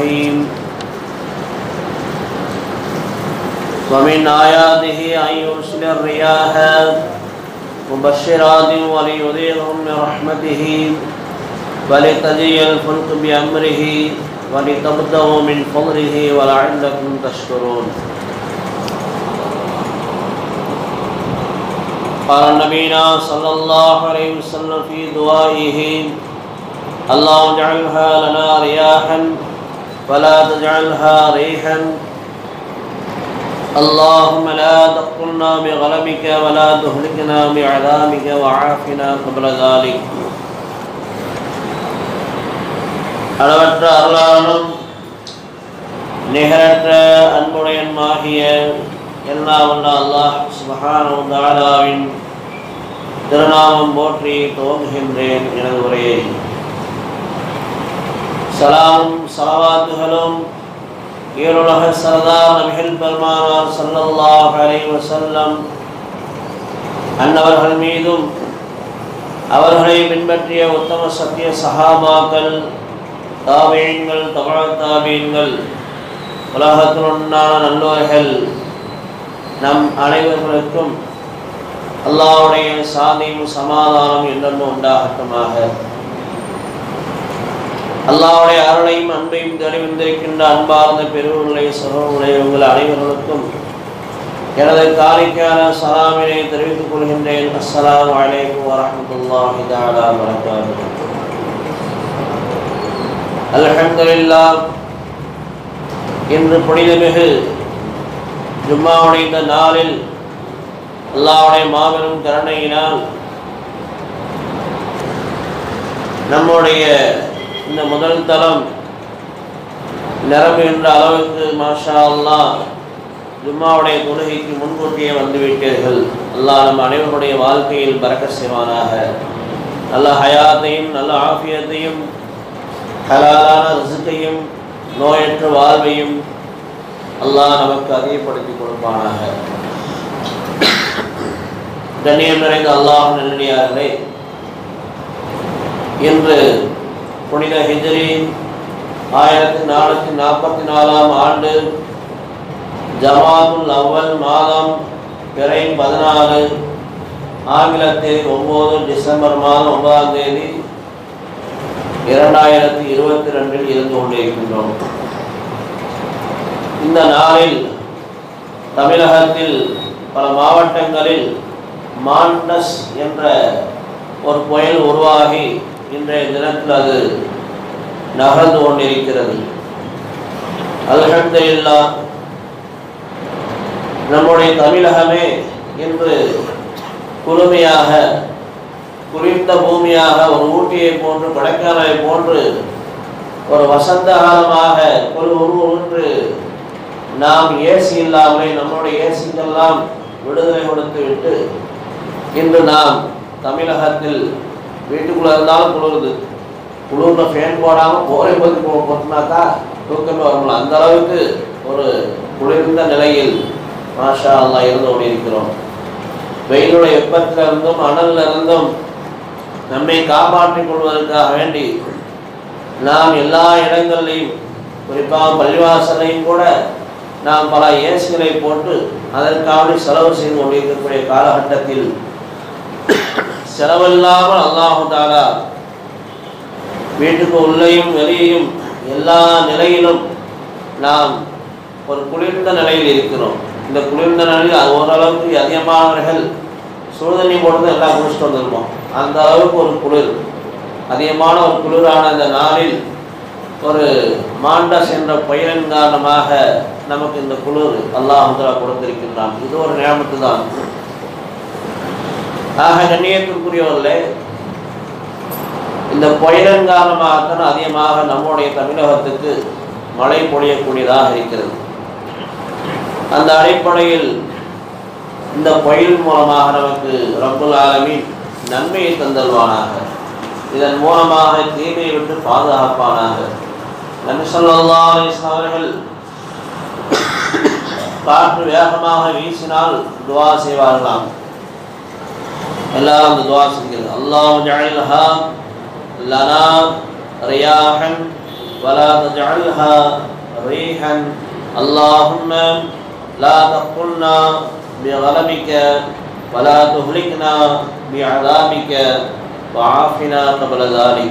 الرحيم ومن آياته أن يرسل الرياح مبشرات وليذيقهم من رحمته ولتجري الفلك بأمره ولتبتغوا من فضله ولعلكم تشكرون قال نبينا صلى الله عليه وسلم في دعائه اللهم اجعلها لنا رياحا ولا تجعلها ريحا اللهم لا تقتلنا بغلبك ولا تهلكنا بعذابك وعافنا قبل ذلك அளவற்ற அருளாளனும் நிகரற்ற அன்புடையன்மாகிய எல்லா வல்ல அல்லாஹ் சுபஹானஹு தஆலாவின் திருநாமம் போற்றி துவங்குகின்றேன் எனது உரையை சலாமும் சலவாத்துகளும் ஈருலக சரதார் நபிகள் பெருமானார் ஸல்லல்லாஹு அலைஹி வஸல்லம் அன்னவர்கள் மீதும் அவர்களை பின்பற்றிய உத்தம சத்திய சஹாபாக்கள் தாபீன்கள் தமிழ் தாபீன்கள் உலகத்தில் உண்டான நல்லோர்கள் நம் அனைவர்களுக்கும் அல்லாஹ்வுடைய சாந்தியும் சமாதானம் என்றென்றும் உண்டாகட்டுமாக அல்லாஹ்வுடைய அருளையும் அன்பையும் தெரிவிந்திருக்கின்ற அன்பார்ந்த பெருவுகளை சகோதரர்களை உங்கள் அனைவர்களுக்கும் எனது காலைக்கான சலாமினை தெரிவித்துக் கொள்கின்றேன் அஸ்ஸலாமு அலைக்கும் வரஹ்மத்துல்லாஹி தஆலா வரகாத்துஹு அல்ஹம்துலில்லாஹ் இன்று புனிதமிகு ஜும்மாவுடைய இந்த நாளில் அல்லாஹ்வுடைய மாபெரும் கருணையினால் நம்முடைய இந்த முதல் தளம் நிரம்புகின்ற அளவுக்கு மாஷா அல்லாஹ் ஜும்மாவுடைய தொழுகைக்கு முன்கூட்டியே வந்துவிட்டீர்கள் அல்லாஹ் நம் அனைவருடைய வாழ்க்கையில் பறக்க செய்வானாக நல்ல ஹயாத்தையும் நல்ல ஆஃபியத்தையும் ஹலாலான ரிசுக்கையும் நோயற்ற வாழ்வையும் அல்லாஹ் நமக்கு அதிகப்படுத்தி கொடுப்பானாக கண்ணியம் நிறைந்த அல்லாஹ் நல்லடியார்களே இன்று புனித ஹிஜரி ஆயிரத்தி நானூற்றி நாற்பத்தி நாலாம் ஆண்டு ஜமாத்துல் அவ்வல் மாதம் பிறை பதினாலு ஆங்கிலத்தில் ஒம்பது டிசம்பர் மாதம் ஒன்பதாம் தேதி இரண்டாயிரத்தி இருபத்தி ரெண்டில் இருந்து கொண்டிருக்கின்றோம் இந்த நாளில் தமிழகத்தில் பல மாவட்டங்களில் மாண்டஸ் என்ற ஒரு புயல் உருவாகி இன்றைய தினத்தில் அது நகர்ந்து கொண்டிருக்கிறது அல்ஹம்துலில்லா நம்முடைய தமிழகமே இன்று குளுமையாக குளிர்ந்த பூமியாக ஒரு ஊட்டியை போன்று கொடைக்கானலை போன்று ஒரு வசந்த காலமாக ஒரு ஒன்று நாம் ஏசி இல்லாமலே நம்முடைய ஏசிக்கெல்லாம் விடுதலை கொடுத்து விட்டு இன்று நாம் தமிழகத்தில் வீட்டுக்குள்ளே இருந்தாலும் குளிருது குளிர்ல ஃபேன் போடாமல் போரை பற்றி போட்டினாக்கா தூக்கமே வரும்ல அந்த அளவுக்கு ஒரு குளிர்ந்த நிலையில் மாஷா அல்லா இருந்து கொண்டிருக்கிறோம் வெயிலுடைய வெப்பத்தில் இருந்தும் அனல்ல இருந்தும் நம்மை காப்பாற்றிக் கொள்வதற்காக வேண்டி நாம் எல்லா இடங்கள்லையும் குறிப்பாக பள்ளிவாசலையும் கூட நாம் பல ஏசிகளை போட்டு அதற்காக செலவு செய்து கொண்டிருக்கக்கூடிய காலகட்டத்தில் செலவில்லாமல் அல்லாஹு தாலா வீட்டுக்கு உள்ளேயும் வெளியேயும் எல்லா நிலையிலும் நாம் ஒரு குளிர்ந்த நிலையில் இருக்கிறோம் இந்த குளிர்ந்த நிலையில் அது ஓரளவுக்கு அதிகமானவர்கள் சுடுதண்ணி போட்டு எல்லாம் குளிச்சுட்டு வந்திருப்போம் அந்த அளவுக்கு ஒரு குளிர் அதிகமான ஒரு குளிரான இந்த நாளில் ஒரு மாண்டஸ் என்ற பெயரின் காரணமாக நமக்கு இந்த குளிர் அல்லாஹ் கொடுத்திருக்கின்றான் இது ஒரு நியமத்து தான் ஆக கண்ணியத்திற்குரியவர்களே இந்த புயலின் காரணமாகத்தான் அதிகமாக நம்முடைய தமிழகத்துக்கு மழை பொழியக்கூடியதாக இருக்கிறது அந்த அடிப்படையில் இந்த புயல் மூலமாக நமக்கு ரப்புல் ஆலமீன் நன்மையை தந்தல்வானாக இதன் மூலமாக தீமையை விட்டு பாதுகாப்பானாக நபி ஸல்லல்லாஹு அலைஹி வஸல்லம் அவர்கள் காற்று வேகமாக வீசினால் துவா செய்வார்களாம் எல்லாரும் அந்த துவா செஞ்சிருங்க அல்லாஹ் ஜஅல்ஹா லனா ரியாஹன் ولا تجعلها ريحا اللهم لا تقلنا بغضبك ولا تهلكنا بعذابك وعافنا قبل ذلك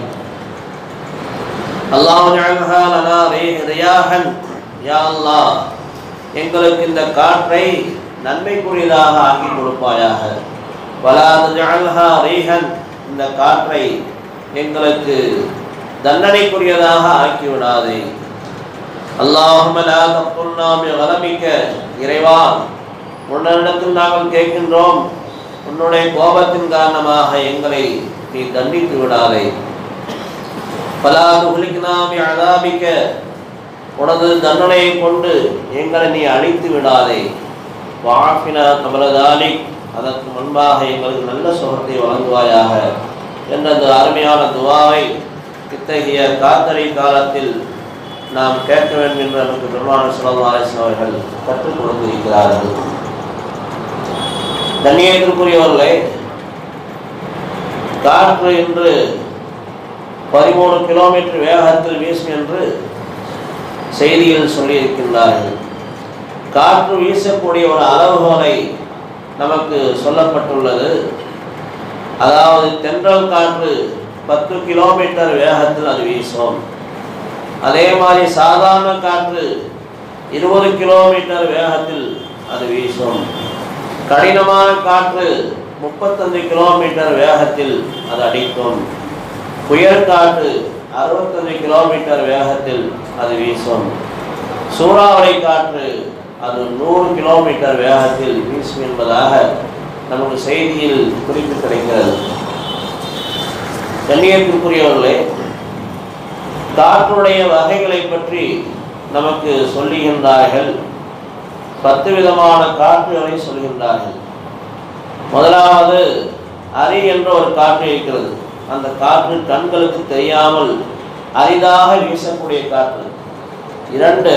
اللهم اجعلها لنا ري- رياحا يا الله எங்களுக்கு இந்த காற்றை நன்மைக்குரியதாக ஆக்கி கொடுப்பாயாக வலா தஜஅல்ஹா ரீஹன் இந்த காற்றை எங்களுக்கு தண்டனைக்குரியதாக ஆக்கி விடாதே அல்லாஹும்ம லா தக்குல்னா பிகலமிக்க இறைவா உன்னிடத்தில் நாங்கள் கேட்கின்றோம் உன்னுடைய கோபத்தின் காரணமாக எங்களை நீ தண்டித்து விடாதே பலா துகுலிக்னா அதாபிக்க உனது தண்டனையை கொண்டு எங்களை நீ அழித்து விடாதே வாஃபினா கமலதாலி அதற்கு முன்பாக எங்களுக்கு நல்ல சுகத்தை வழங்குவாயாக என்ற அந்த அருமையான துவாவை இத்தகைய காத்தரை காலத்தில் நாம் கேட்க வேண்டும் என்று நமக்கு பெருமான சுலபாலேசன் அவர்கள் கற்றுக் கொடுத்திருக்கிறார்கள் கண்ணியத்திற்குரியவர்களே காற்று என்று பதிமூணு கிலோமீட்டர் வேகத்தில் வீசும் என்று செய்தியில் சொல்லியிருக்கின்றார்கள் காற்று வீசக்கூடிய ஒரு அளவுகோலை நமக்கு சொல்லப்பட்டுள்ளது அதாவது தென்றல் காற்று பத்து கிலோமீட்டர் வேகத்தில் அது வீசும் அதே மாதிரி சாதாரண காற்று இருபது கிலோமீட்டர் வேகத்தில் அது வீசும் கடினமான காற்று முப்பத்தஞ்சு கிலோமீட்டர் வேகத்தில் அது அடிக்கும் புயல் காற்று அறுபத்தஞ்சு கிலோமீட்டர் வேகத்தில் அது வீசும் சூறாவளி காற்று அது நூறு கிலோமீட்டர் வேகத்தில் வீசும் என்பதாக நமக்கு செய்தியில் குறிப்பு கிடைக்கிறது கண்ணியத்திற்குரியவர்களே காற்றுடைய வகைகளை பற்றி நமக்கு சொல்லுகின்றார்கள் பத்து விதமான காற்றுகளை சொல்கின்றார்கள் முதலாவது அரி என்ற ஒரு காற்று இருக்கிறது அந்த காற்று கண்களுக்கு தெரியாமல் அரிதாக வீசக்கூடிய காற்று இரண்டு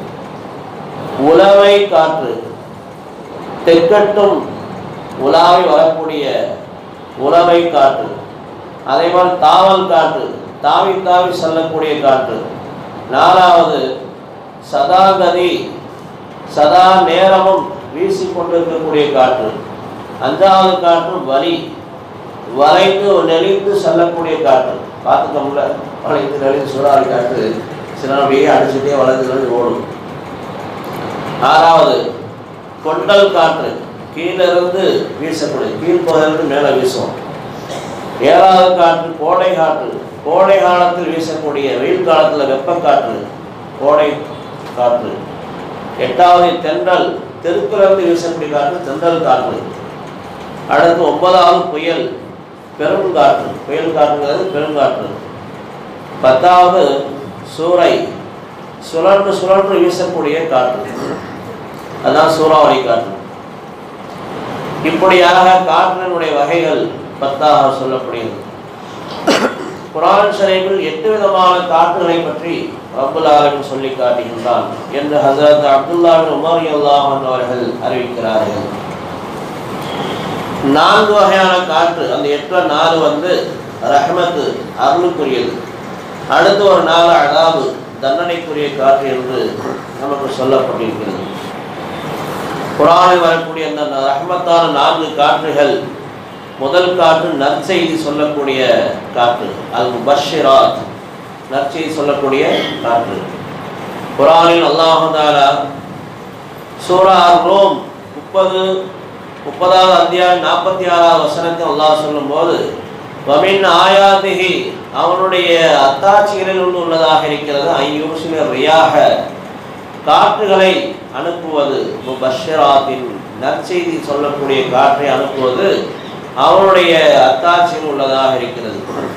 உலவை காற்று தெற்கட்டும் உலாவை வரக்கூடிய உலவை காற்று அதே மாதிரி தாவல் காற்று தாவி தாவி செல்லக்கூடிய காற்று நாலாவது சதாகதி சதா நேரமும் வீசிக்கொண்டிருக்கக்கூடிய காற்று அஞ்சாவது காற்று வலி வளைந்து நெளிந்து செல்லக்கூடிய காற்று பார்த்துக்கோங்கள வளைந்து நெளிந்து சூறாவளி காற்று சில அப்படியே அடிச்சுட்டே வளைந்து நெளிந்து ஓடும் ஆறாவது கொண்டல் காற்று கீழிருந்து வீசக்கூடிய கீழ்ப்பகுதியிலிருந்து மேலே வீசும் ஏழாவது காற்று கோடை காற்று கோடை காலத்தில் வீசக்கூடிய வெயில் காலத்தில் வெப்ப காற்று கோடை காற்று எட்டாவது தென்றல் தெற்கிலிருந்து வீசக்கூடிய காற்று தென்றல் காற்று அடுத்து ஒன்பதாவது புயல் பெருங்காற்று புயல் காற்றுங்கிறது பெருங்காற்று பத்தாவது சூறை சுழன்று சுழன்று வீசக்கூடிய காற்று அதான் சூறாவளி காற்று இப்படியாக காற்றினுடைய வகைகள் பத்தாக சொல்லப்படுகிறது குரான் ஷரீஃபில் எட்டு விதமான காற்றுகளை பற்றி ரப்புல் ஆலமின் சொல்லி காட்டுகின்றான் என்று ஹசரத் அப்துல்லாவின் உமர் அல்லாஹன் அவர்கள் அறிவிக்கிறார்கள் நான்கு வகையான காற்று அந்த எட்டுல நாலு வந்து ரஹமத்து அருளுக்குரியது அடுத்து ஒரு நாலு அதாபு தண்டனைக்குரிய காற்று என்று நமக்கு சொல்லப்பட்டிருக்கிறது குரானில் வரக்கூடிய அந்த ரஹமத்தான நான்கு காற்றுகள் முதல் காற்று நற்செய்தி சொல்லக்கூடிய காற்று அல் முபஷிராத் நற்செய்தி சொல்லக்கூடிய காற்று குரானில் அல்லாஹு தாலா சூரா ரோம் முப்பது முப்பதாவது அத்தியாயம் நாற்பத்தி ஆறாவது வசனத்தை அல்லாஹ் சொல்லும்போது வமின் ஆயாதிகி அவனுடைய அத்தாட்சிகளில் ஒன்று உள்ளதாக இருக்கிறது ஐயூசில ரியாக காற்றுகளை அனுப்புவது முபஷராத்தின் நற்செய்தி சொல்லக்கூடிய காற்றை அனுப்புவது அவனுடைய அத்தாட்சியில் உள்ளதாக இருக்கிறது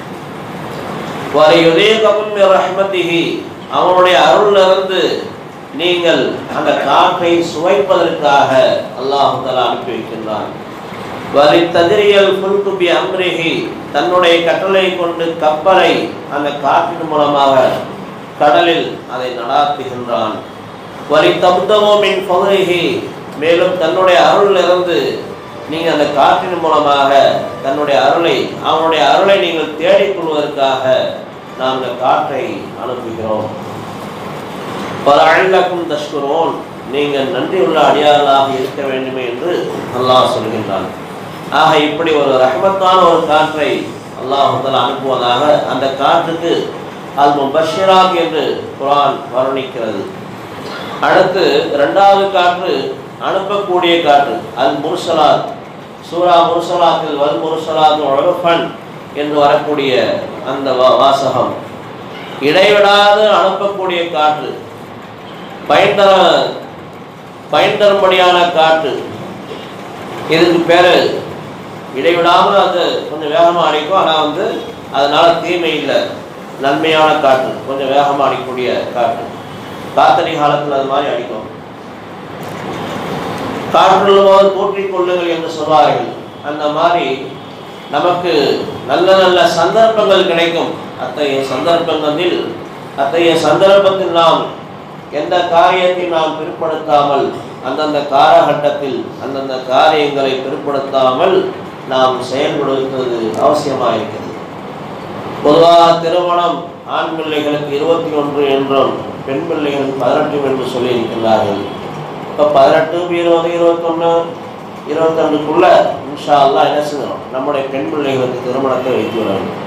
வரையுதேகமும் ரஹ்மதிஹி அவனுடைய அருளிலிருந்து நீங்கள் அந்த காற்றை சுவைப்பதற்காக அல்லாஹு தலா அனுப்பி வைக்கின்றான் வலி ததிரியல் புல்குபி அம்ரிஹி தன்னுடைய கட்டளை கொண்டு கப்பலை அந்த காற்றின் மூலமாக கடலில் அதை நடாத்துகின்றான் வலி தப்தவோமின் பகுதிகி மேலும் தன்னுடைய அருளிலிருந்து நீங்கள் அந்த காற்றின் மூலமாக தன்னுடைய அருளை அவனுடைய அருளை நீங்கள் தேடிக் கொள்வதற்காக நாம் இந்த காற்றை அனுப்புகிறோம் பல அழகும் தஷ்குரோன் நீங்கள் நன்றியுள்ள அடியார்களாக இருக்க வேண்டுமே என்று அல்லாஹ் சொல்கின்றான் ஆக இப்படி ஒரு ரஹமத்தான ஒரு காற்றை அல்லாஹால அனுப்புவதாக அந்த காற்றுக்கு அல் முபஷிராக் என்று குரான் வர்ணிக்கிறது அடுத்து இரண்டாவது காற்று அனுப்பக்கூடிய காற்று அல் முர்சலாத் சூரா முர்சலாத்தில் வல் முர்சலாத் உலகஃபன் என்று வரக்கூடிய அந்த வா- வாசகம் இடைவிடாது அனுப்பக்கூடிய காற்று பயன் தர பயன் தரும்படியான காற்று இதுக்கு பேர் இடைவிடாமல் அது கொஞ்சம் வேகமாக அடிக்கும் ஆனால் வந்து அதனால தீமை இல்லை நன்மையான காற்று கொஞ்சம் வேகமாக அடிக்கக்கூடிய காற்று காத்தடி காலத்தில் அது மாதிரி அடிக்கும் காற்றுள்ளவோர் போற்றிக் கொள்ளுங்கள் என்று சொல்வார்கள் அந்த மாதிரி நமக்கு நல்ல நல்ல சந்தர்ப்பங்கள் கிடைக்கும் அத்தகைய சந்தர்ப்பங்களில் அத்தகைய சந்தர்ப்பத்தில் நாம் எந்த காரியத்தையும் நாம் பிற்படுத்தாமல் அந்தந்த காலகட்டத்தில் அந்தந்த காரியங்களை பிற்படுத்தாமல் நாம் செயல்படுத்துவது அவசியமாக இருக்கிறது பொதுவாக திருமணம் ஆண் பிள்ளைகளுக்கு இருபத்தி ஒன்று என்றும் பெண் பிள்ளைகளுக்கு பதினெட்டு என்று சொல்லியிருக்கிறார்கள் இப்போ பதினெட்டு இருபது இருபத்தொன்று இருபத்தொன்றுக்குள்ள இன்ஷா அல்லாஹ் என்ன செய்யணும் நம்முடைய பெண் பிள்ளைகளுக்கு திருமணத்தை வைத்து விட வேண்டும்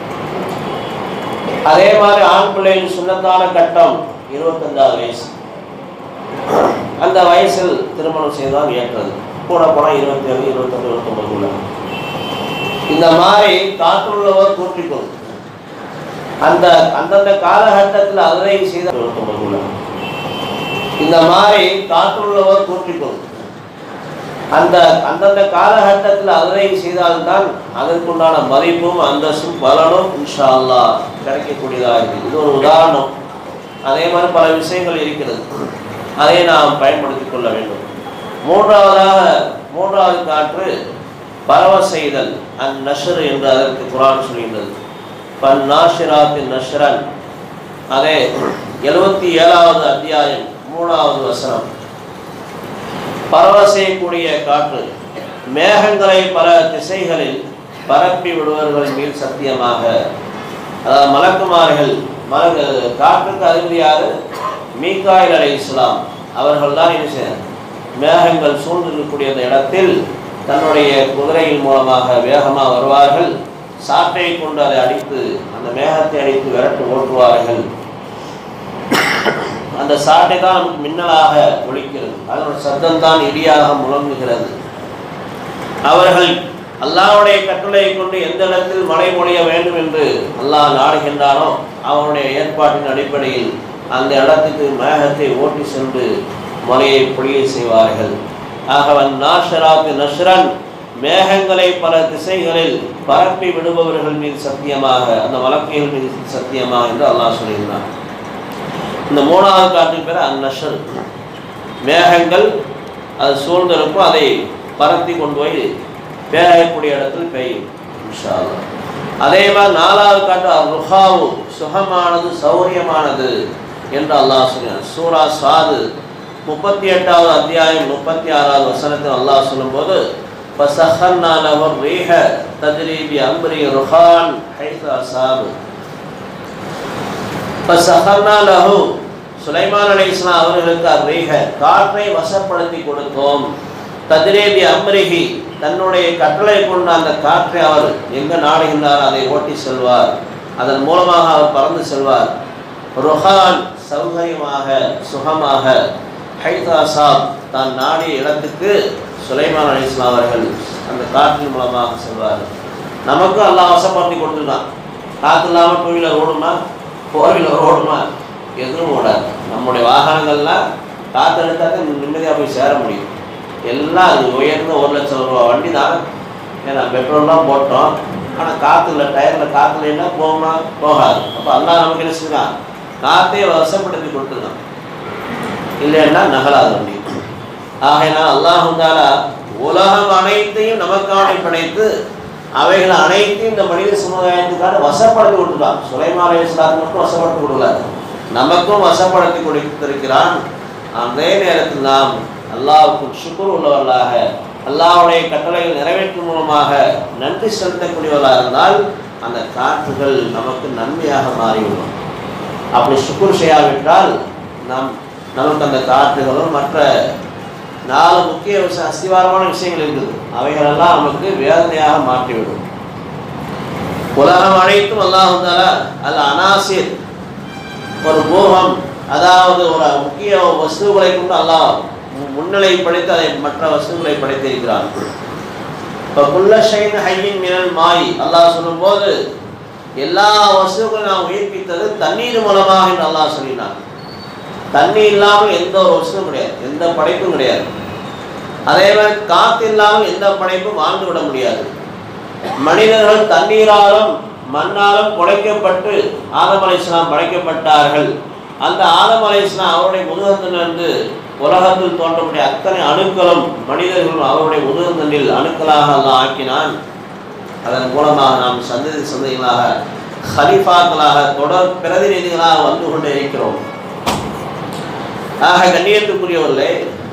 அதே மாதிரி ஆண் பிள்ளைகளின் சுண்ணத்தான கட்டம் இருபத்தஞ்சாவது வயசு அந்த வயசில் திருமணம் செய்தால் ஏற்றது கூட போனால் இருபத்தி ஏழு இருபத்தொன்று இருபத்தொன்பதுக்குள்ள இந்த மாதிரி காற்றுள்ளவர் கூட்டிக்கொள்ளும் அந்த அந்தந்த காலகட்டத்தில் அதனை செய்த இருபத்தொன்பதுக்குள்ள இந்த மாதிரி காற்றுள்ளவர் கூட்டிக்கொள்ளும் அந்த அந்தந்த காலகட்டத்தில் அதனை செய்தால்தான் அதற்குண்டான மதிப்பும் அந்தஸ்தும் பலனும் இன்ஷா அல்லாஹ் கிடைக்கக்கூடியதாக இருக்குது இது ஒரு உதாரணம் அதே மாதிரி பல விஷயங்கள் இருக்கிறது அதை நாம் பயன்படுத்திக் கொள்ள வேண்டும் மூன்றாவதாக மூன்றாவது காற்று பரவ செய்தல் அந் நஷர் என்று அதற்கு குரான் சொல்கின்றது பன் நாஷிராத்தின் நஷ்ரன் அதே எழுபத்தி ஏழாவது அத்தியாயம் மூணாவது வசனம் பரவ செய்யக்கூடிய காற்று மேகங்களை பல திசைகளில் பரப்பி விடுவர்கள் மேல் சத்தியமாக அதாவது மலக்குமார்கள் மலக காற்றுக்கு அதிபதியாக மீகாயில் அலை இஸ்லாம் அவர்கள் தான் என்ன செய்ய மேகங்கள் சூழ்ந்திருக்கக்கூடிய அந்த இடத்தில் தன்னுடைய குதிரையின் மூலமாக வேகமாக வருவார்கள் சாட்டை கொண்டு அதை அடித்து அந்த மேகத்தை அடித்து விரட்டு ஓட்டுவார்கள் அந்த சாட்டை தான் நமக்கு மின்னலாக ஒலிக்கிறது அதனோட சத்தம் தான் இடியாக முழங்குகிறது அவர்கள் அல்லாஹ்வுடைய கட்டளையை கொண்டு எந்த இடத்தில் மழை பொழிய வேண்டும் என்று அல்லாஹ் நாடுகின்றானோ அவனுடைய ஏற்பாட்டின் அடிப்படையில் அந்த இடத்துக்கு மேகத்தை ஓட்டி சென்று மழையை பொழிய செய்வார்கள் ஆகவன் நாஷராத்து நஷ்ரன் மேகங்களை பல திசைகளில் பரப்பி விடுபவர்கள் மீது சத்தியமாக அந்த வழக்கைகள் மீது சத்தியமாக என்று அல்லாஹ் சொல்லியிருந்தான் இந்த மூணாவது காற்றின் பேர் அந்நஷர் மேகங்கள் அது சூழ்ந்திருக்கும் அதை பரத்தி கொண்டு போய் பெய்யக்கூடிய இடத்தில் பெய்யும் இன்ஷா அல்லாஹ். அதே மாதிரி நாலாவது காட்டு ருஹாவு சுகமானது சௌரியமானது என்று அல்லாஹ் சொல்கிறான் சூரா சாது முப்பத்தி எட்டாவது அத்தியாயம் முப்பத்தி ஆறாவது வசனத்தில் அல்லாஹ் சொல்லும்போது فَسَخَّرْنَا لَهُ الرِّيحَ تَجْرِي بِأَمْرِهِ رُخَاءً حَيْثُ أَصَابَ فَسَخَّرْنَا لَهُ சுலைமான் அலைஹிஸ்ஸலாம் அவர்களுக்கு அர்ரீஹ காற்றை வசப்படுத்தி கொடுத்தோம் தத்ரேபி அம்ரிஹி தன்னுடைய கட்டளை கொண்ட அந்த காற்றை அவர் எங்க நாடுகின்றார் அதை ஓட்டி செல்வார் அதன் மூலமாக அவர் பறந்து செல்வார் ருஹான் சௌகரியமாக சுகமாக ஹைதாசாப் தான் நாடிய இடத்துக்கு சுலைமான் அலிஸ்லாம் அவர்கள் அந்த காற்றின் மூலமாக செல்வார் நமக்கும் எல்லாம் வசப்படுத்தி கொடுத்துருக்கான் காற்று இல்லாமல் டூ வீலர் ஓடுமா ஃபோர் வீலர் ஓடுமா எதுவும் ஓடாது நம்முடைய வாகனங்கள்லாம் காற்று எடுத்தாக்க நிம்மதியாக போய் சேர முடியும் எல்லாம் அது உயர்ந்த ஒரு லட்சம் ரூபா வண்டி தான் ஏன்னா பெட்ரோல்லாம் போட்டோம் ஆனால் காற்று இல்லை டயரில் காற்று இல்லைன்னா போகுமா போகாது அப்போ எல்லாம் நமக்கு என்ன செய்யலாம் காற்றையே வசப்படுத்தி கொடுத்துருக்கான் இல்லைன்னா நகலாது வண்டி ஆகையினால் அல்லாஹாலா உலகம் அனைத்தையும் நமக்காக படைத்து அவைகள் அனைத்தையும் இந்த மனித சமுதாயத்துக்காக வசப்படுத்தி கொடுத்துருக்கான் சுலைமான் அலைஹிஸ்ஸலாத்துக்கு மட்டும் வசப்படுத்தி கொடுக்கல நமக்கும் வசப்படுத்தி கொடுத்திருக்கிறான் அதே நேரத்தில் நாம் அல்லாஹ்வுக்கு சுக்குர் உள்ளவர்களாக அல்லாஹ்வுடைய கட்டளைகள் நிறைவேற்றும் மூலமாக நன்றி செலுத்தக்கூடியவர்களாக இருந்தால் அந்த காற்றுகள் நமக்கு நன்மையாக மாறிவிடும் அப்படி சுக்குர் செய்யாவிட்டால் நம் நமக்கு அந்த காற்றுகளும் மற்ற நாலு முக்கிய விஷ- அஸ்திவாரமான விஷயங்கள் இருக்குது அவைகளெல்லாம் நமக்கு வேதனையாக மாற்றிவிடும் உலகம் அனைத்தும் அல்லாஹால அல் அனாசிர் ஒரு பூகம் அதாவது ஒரு முக்கிய வஸ்துகளை கொண்டு அல்லாஹ் மு- முன்னிலை படைத்து அதை மற்ற வஸ்துகளை படைத்திருக்கிறான் இப்போ குள்ள ஷைன் ஹையின் மினல் மாய் அல்லாஹ் சொல்லும்போது எல்லா வஸ்துக்களையும் நாம் உயிர்ப்பித்தது தண்ணீர் மூலமாக என்று அல்லாஹ் சொல்லினான் தண்ணி இல்லாமல் எந்த ஒரு வஸ்துவும் கிடையாது எந்த படைப்பும் கிடையாது அதே மாதிரி காற்று இல்லாமல் எந்த படைப்பும் வாழ்ந்து விட முடியாது மனிதர்கள் தண்ணீராலும் மண்ணாலும் குலைக்கப்பட்டு ஆதம் அலைஸ்லாம் படைக்கப்பட்டார்கள் அந்த ஆதம் அலைஸ்லாம் அவருடைய முதுகத்திலிருந்து உலகத்தில் தோன்றக்கூடிய அத்தனை அணுக்களும் மனிதர்களும் அவருடைய முதுகந்தனில் அணுக்களாக அல்லாஹ் ஆக்கினான் அதன் மூலமாக நாம் சந்ததி சந்ததிகளாக ஹலிஃபாக்களாக தொடர் பிரதிநிதிகளாக வந்து கொண்டே இருக்கிறோம் ஆக கண்ணியத்துக்குரியவர்களே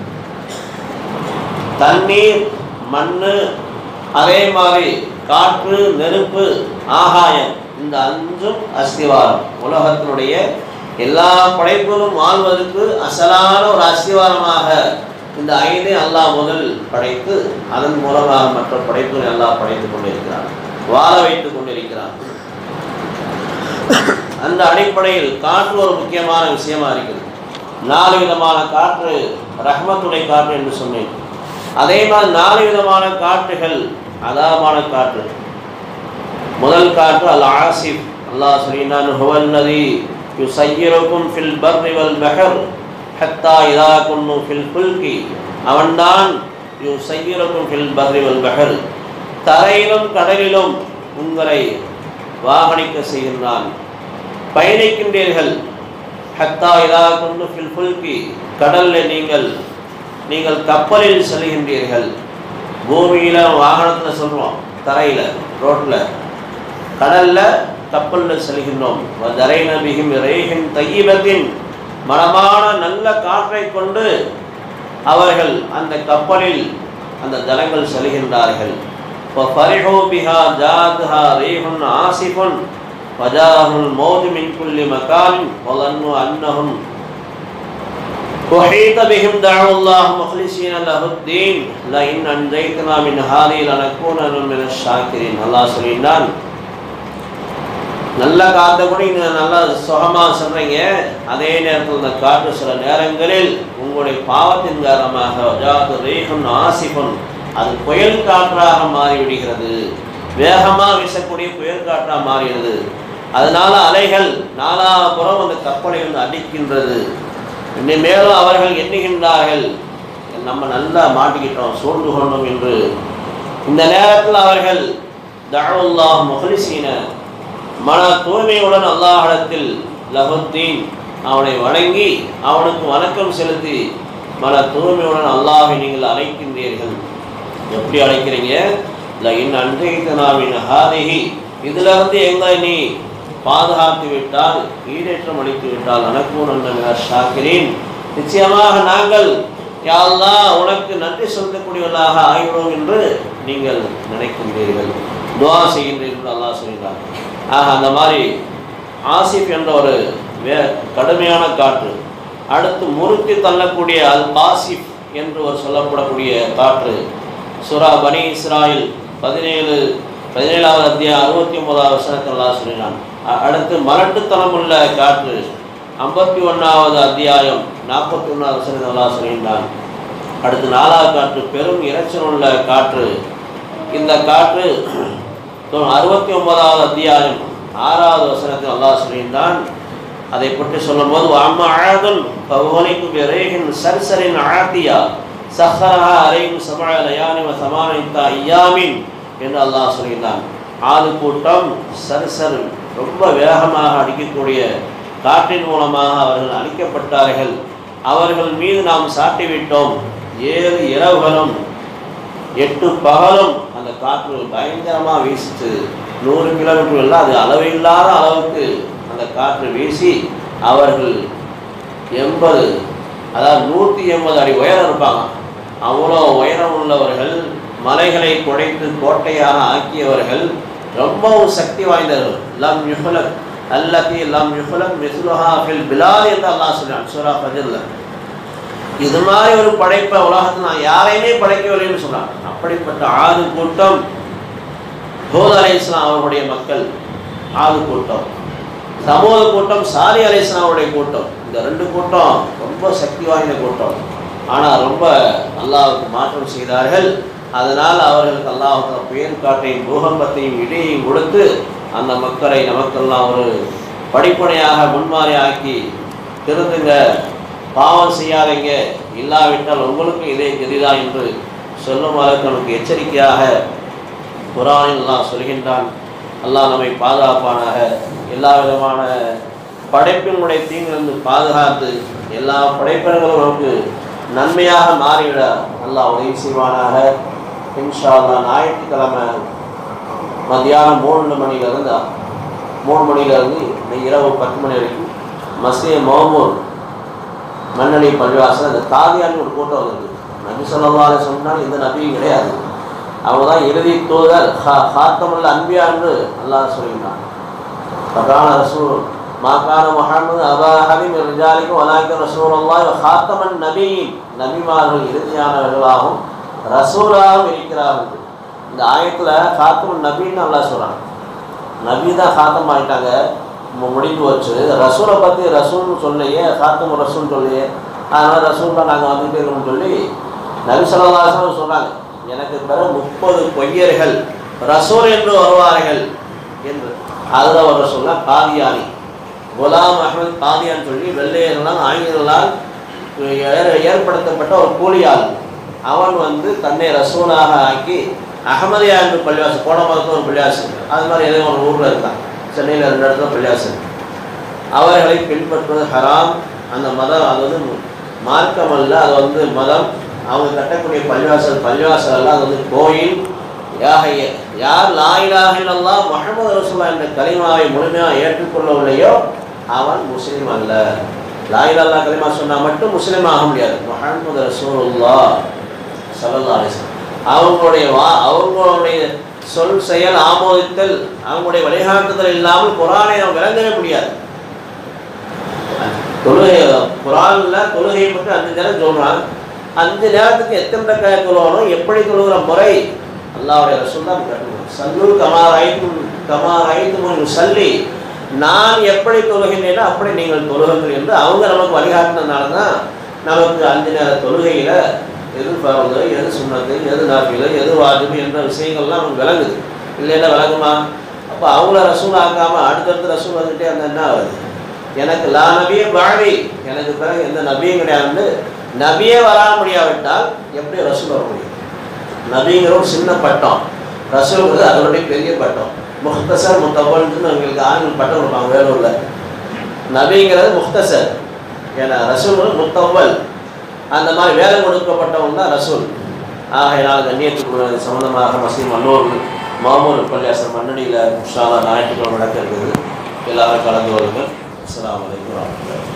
தண்ணீர் மண்ணு அதே மாதிரி காற்று நெருப்பு ஆகாயம் இந்த அஞ்சும் அஸ்திவாரம் உலகத்தினுடைய எல்லா படைப்புகளும் வாழ்வதற்கு அசலான ஒரு அஸ்திவாரமாக இந்த ஐந்தை அல்லாஹ் முதல் படைத்து அதன் மூலமாக மற்ற படைப்புகளை அல்லாஹ் படைத்துக் கொண்டிருக்கிறான் வாழ வைத்துக் கொண்டிருக்கிறான் அந்த அடிப்படையில் காற்று ஒரு முக்கியமான விஷயமா இருக்குது நாலு விதமான காற்று ரஹ்மத்துடைய காற்று என்று சொன்னேன் அதே மாதிரி நாலு விதமான காற்றுகள் அதாமான காற்று முதல் காற்று அல் ஆசிப் அல்லாஹ் சொல்லினான் ஹுவல்லதி யுசய்யிருக்கும் ஃபில் பர்ரி வல் பஹர் ஹத்தா இதா குன்னு ஃபில் புல்கி அவன்தான் யுசய்யிருக்கும் ஃபில் பர்ரி வல் பஹர் தரையிலும் கடலிலும் உங்களை வாகனிக்க செய்கின்றான் பயணிக்கின்றீர்கள் ஹத்தா இதா கொண்டு ஃபில் புல்கி கடலில் நீங்கள் நீங்கள் கப்பலில் செல்கின்றீர்கள் பூமியில் வாகனத்தில் சொல்கிறோம் தரையில் ரோட்டில் கடலில் கப்பலில் செல்கின்றோம் தரைன பிகிம் ரேகின் தையீபத்தின் மனமான நல்ல காற்றை கொண்டு அவர்கள் அந்த கப்பலில் அந்த ஜனங்கள் செல்கின்றார்கள் فَفَرِحُوا بِهَا جَاءَتْهَا رِيحٌ عَاصِفٌ وَجَاءَهُمُ الْمَوْجُ مِنْ كُلِّ مَكَانٍ وَظَنُّوا أَنَّهُمْ وحيط بهم دعوا الله مخلصين له الدين لئن أنجيتنا من هذه لنكونن من الشاكرين الله சொல்லினான் நல்ல காற்றை கூட நீங்க நல்லா சுகமாக சொல்றீங்க அதே நேரத்தில் இந்த காற்று சில நேரங்களில் உங்களுடைய பாவத்தின் காரணமாக அதாவது ரேகம் ஆசிபன் அது புயல் காற்றாக மாறிவிடுகிறது வேகமாக வீசக்கூடிய புயல் காற்றாக மாறிடுது அதனால அலைகள் நாலாபுறம் அந்த கப்பலை வந்து அடிக்கின்றது இன்னும் மேலும் அவர்கள் எண்ணுகின்றார்கள் நம்ம நல்லா மாட்டிக்கிட்டோம் சூழ்ந்து கொண்டோம் என்று இந்த நேரத்தில் அவர்கள் தழுல்லாஹ் முகலிசீன மன தூய்மையுடன் அல்லாஹிடத்தில் லஹுத்தீன் அவனை வணங்கி அவனுக்கு வணக்கம் செலுத்தி மன தூய்மையுடன் அல்லாஹை நீங்கள் அழைக்கின்றீர்கள் எப்படி அழைக்கிறீங்க இல்லை இன் அன்றைக்கு நாமின் ஹாதிஹி இதிலிருந்து எங்களை நீ பாதுகாத்து விட்டால் ஈடேற்றம் அளித்து விட்டால் அனக்கும் நன்மை ஷாக்கிறேன் நிச்சயமாக நாங்கள் யாழ்லா உனக்கு நன்றி செலுத்தக்கூடியவர்களாக ஆகிறோம் என்று நீங்கள் நினைக்கின்றீர்கள் துவா செய்கின்றீர்கள் அல்லாஹ் சொல்கிறார் ஆக அந்த மாதிரி ஆசிப் என்ற ஒரு வே கடுமையான காற்று அடுத்து முறுக்கி தள்ளக்கூடிய அல் காசிப் என்று ஒரு சொல்லப்படக்கூடிய காற்று சுரா பனி இஸ்ராயில் பதினேழு பதினேழாவது அத்தியாயம் அறுபத்தி ஒன்பதாவது வசனத்தில் அல்லாஹ் சொல்லினான் அ- அடுத்து மலட்டுத்தனமுள்ள காற்று ஐம்பத்தி ஒன்றாவது அத்தியாயம் நாற்பத்தி ஒன்றாவது வசனத்தில் அல்லாஹ் சொல்லினான் அடுத்து நாலாவது காற்று பெரும் இரைச்சல் உள்ள காற்று இந்த காற்று தொ- அறுபத்தி ஒன்பதாவது அத்தியாயம் ஆறாவது வசனத்தில் அல்லாஹ் சொல்லியிருந்தான் அதை பற்றி சொல்லும்போது அம்மா அழகன் பகுவனைக்கு விரேகின் சர்சரின் ஆத்தியா சஹரஹா அரையும் சமழ லயானி வ சமானித்தா ஐயாமின் என்று அல்லாஹ் சொல்லியிருந்தான் ஆறு கூட்டம் சர்சர் ரொம்ப வேகமாக அடிக்கக்கூடிய காற்றின் மூலமாக அவர்கள் அழிக்கப்பட்டார்கள் அவர்கள் மீது நாம் சாட்டிவிட்டோம் ஏழு இரவுகளும் எட்டு பகலும் அந்த காற்று பயங்கரமாக வீசிச்சு நூறு கிலோமீட்டர் எல்லாம் அது அளவில்லாத அளவுக்கு அந்த காற்று வீசி அவர்கள் எண்பது அதாவது நூற்றி எண்பது அடி உயரம் இருப்பாங்க அவ்வளோ உயரம் உள்ளவர்கள் மலைகளை குடைத்து கோட்டையாக ஆக்கியவர்கள் ரொம்பவும் சக்தி வாய்ந்தவர்கள் லம் யுஹலக் அல்லத்தி லம் யுஹலக் மிஸ்லுஹா ஃபில் பிலால் என்று அல்லாஹ் சொல்றான் சூரா ஃபஜ்ர்ல இது மாதிரி ஒரு படைப்பை உலகத்தில் நான் யாரையுமே படைக்கவில்லைன்னு சொல்றாங்க அப்படிப்பட்ட ஆறு கூட்டம் ஹோத் அலை இஸ்லாம் அவர்களுடைய மக்கள் ஆறு கூட்டம் சமூக கூட்டம் சாலி அலை இஸ்லாமுடைய கூட்டம் இந்த ரெண்டு கூட்டம் ரொம்ப சக்தி வாய்ந்த கூட்டம் ஆனால் ரொம்ப அல்லாஹ்வுக்கு மாற்றம் செய்தார்கள் அதனால் அவர்களுக்கு அல்லாஹ் புயல் காட்டையும் பூகம்பத்தையும் இடையையும் கொடுத்து அந்த மக்களை நமக்கெல்லாம் ஒரு படிப்பனையாக முன்மாறி ஆக்கி திருந்துங்க பாவம் செய்யாதீங்க இல்லாவிட்டால் உங்களுக்கு இதே கதிதா என்று சொல்லுமாறு நமக்கு எச்சரிக்கையாக குரானில் அல்லாஹ் சொல்கின்றான் அல்லாஹ் நம்மை பாதுகாப்பானாக எல்லா விதமான படைப்பினுடைய தீங்கிலிருந்து பாதுகாத்து எல்லா படைப்பினங்களும் நமக்கு நன்மையாக மாறிவிட அல்லாஹ் உதவி செய்வானாக இன்ஷா அல்லாஹ் ஞாயிற்றுக்கிழமை மத்தியானம் மூணு மணிலேருந்து மூணு மணிலேருந்து இந்த இரவு பத்து மணி வரைக்கும் மசிய மோமூர் மண்ணடி பள்ளிவாசல் அந்த தாதியான்னு ஒரு கூட்டம் வந்திருக்கு நபி சொல்லவாறு சொன்னால் இந்த நபியும் கிடையாது அவங்க தான் இறுதி தூதர் ஹா ஹாத்தமுல்ல அன்பியா என்று அல்லாஹ் சொல்லியிருந்தாங்க பகான ரசூல் மாக்கான முஹம்மது அபா ஹபீம் ரிஜாலிக்கும் வலாக்க ரசூல் அல்லாஹ் ஹாத்தமன் நபியின் நபிமார்கள் இறுதியானவர்களாகவும் ரசூலாகவும் இருக்கிறார்கள் இந்த ஆயத்தில் ஹாத்தமன் நபின்னு அல்லாஹ் சொல்கிறாங்க நபி தான் ஹாத்தம் ஆகிட்டாங்க மு- முடிந்து வச்சு ரசூலை பற்றி ரசூல்னு சொல்லையே ஹாத்தம் ரசூல் சொல்லையே அதனால் ரசூல் தான் நாங்கள் வந்துகிட்டே இருக்கோம்னு சொல்லி நபி சொல்லலாசனம் சொன்னாங்க எனக்கு பிறகு முப்பது பொய்யர்கள் ரசூல் என்று வருவார்கள் என்று அதில் ஒரு சொல்ல காதியானி குலாம் அஹ்மத் காதியான்னு சொல்லி வெள்ளையர்களால் ஆங்கிலர்களால் ஏ- ஏற்படுத்தப்பட்ட ஒரு கூலியாள் அவன் வந்து தன்னை ரசூலாக ஆக்கி அகமதியா என்று பள்ளிவாசல் கோடமரத்தில் ஒரு பள்ளிவாசல் அது மாதிரி ஏதோ ஒரு ஊரில் இருக்கான் சென்னையில் ரெண்டு இடத்துல பள்ளிவாசல் அவர்களை பின்பற்றுவது ஹராம் அந்த மதம் அது வந்து மார்க்கம் அல்ல அது வந்து மதம் அவங்க கட்டக்கூடிய பள்ளிவாசல் பள்ளிவாசல் அல்ல அது வந்து கோயில் யாக யார் லாயிலாக இல்லல்லா முஹம்மது ரசூல்லா என்ற கலிமாவை முழுமையாக ஏற்றுக்கொள்ளவில்லையோ அவன் முஸ்லீம் அல்ல லாயிலல்லா கலிமா சொன்னால் மட்டும் முஸ்லீம் ஆக முடியாது முஹம்மது ரசூலுல்லா சல்லல்லாஹு அலைஹி வஸல்லம். அவங்களுடைய வா அவங்களுடைய சொல் செயல் ஆமோதித்தல் அவங்களுடைய வழிகாட்டுதல் இல்லாமல் குரானை நாம் விளங்கவே முடியாது தொழுகை குரான்ல தொழுகையை பற்றி அஞ்சு நேரம் சொல்றான் அஞ்சு நேரத்துக்கு எத்தனை ரக்காய தொழுவணும் எப்படி தொழுகிற முறை அல்லாவுடைய ரசூல் தான் கட்டணும் சல்லு கமார் ஐந்து கமார் ஐந்து மூணு சல்லி நான் எப்படி தொழுகின்றேனோ அப்படி நீங்கள் தொழுகுங்கள் என்று அவங்க நமக்கு வழிகாட்டினதுனால தான் நமக்கு அஞ்சு நேர தொழுகையில எது பரவது எது சுண்ணத்து எது நாப்பில எது வாஜிபு என்ற விஷயங்கள்லாம் நமக்கு விளங்குது இல்லைன்னா விளங்குமா அப்போ அவங்கள ரசூல் ஆக்காம அடுத்தடுத்து ரசூல் வந்துட்டே இருந்தா என்ன ஆகுது எனக்கு லா நபியே வாழ்வி எனக்கு பிறகு எந்த நபியும் கிடையாது நபியே வர முடியாவிட்டால் எப்படி ரசூல் வர முடியும் நபிங்கிற ஒரு சின்ன பட்டம் ரசூலுங்கிறது அதனுடைய பெரிய பட்டம் முக்தசர் முத்தவல்னு அவங்களுக்கு ஆண்கள் பட்டம் கொடுப்பாங்க வேலூர்ல நபிங்கிறது முக்தசர் ஏன்னா ரசூல் முத்தவல் அந்த மாதிரி வேலை கொடுக்கப்பட்டவங்க தான் ரசூல் ஆகையினால் கண்ணியத்துக்கு சம்பந்தமாக மசீம் மன்னூர் மாமூர் பள்ளியாசர் மன்னடியில் முஷாலா ஞாயிற்றுக்கிழமை நடக்க இருக்குது எல்லாரும் கலந்து வருங்கள் அஸ்ஸலாமு அலைக்கும் வரஹ்மத்துல்லாஹி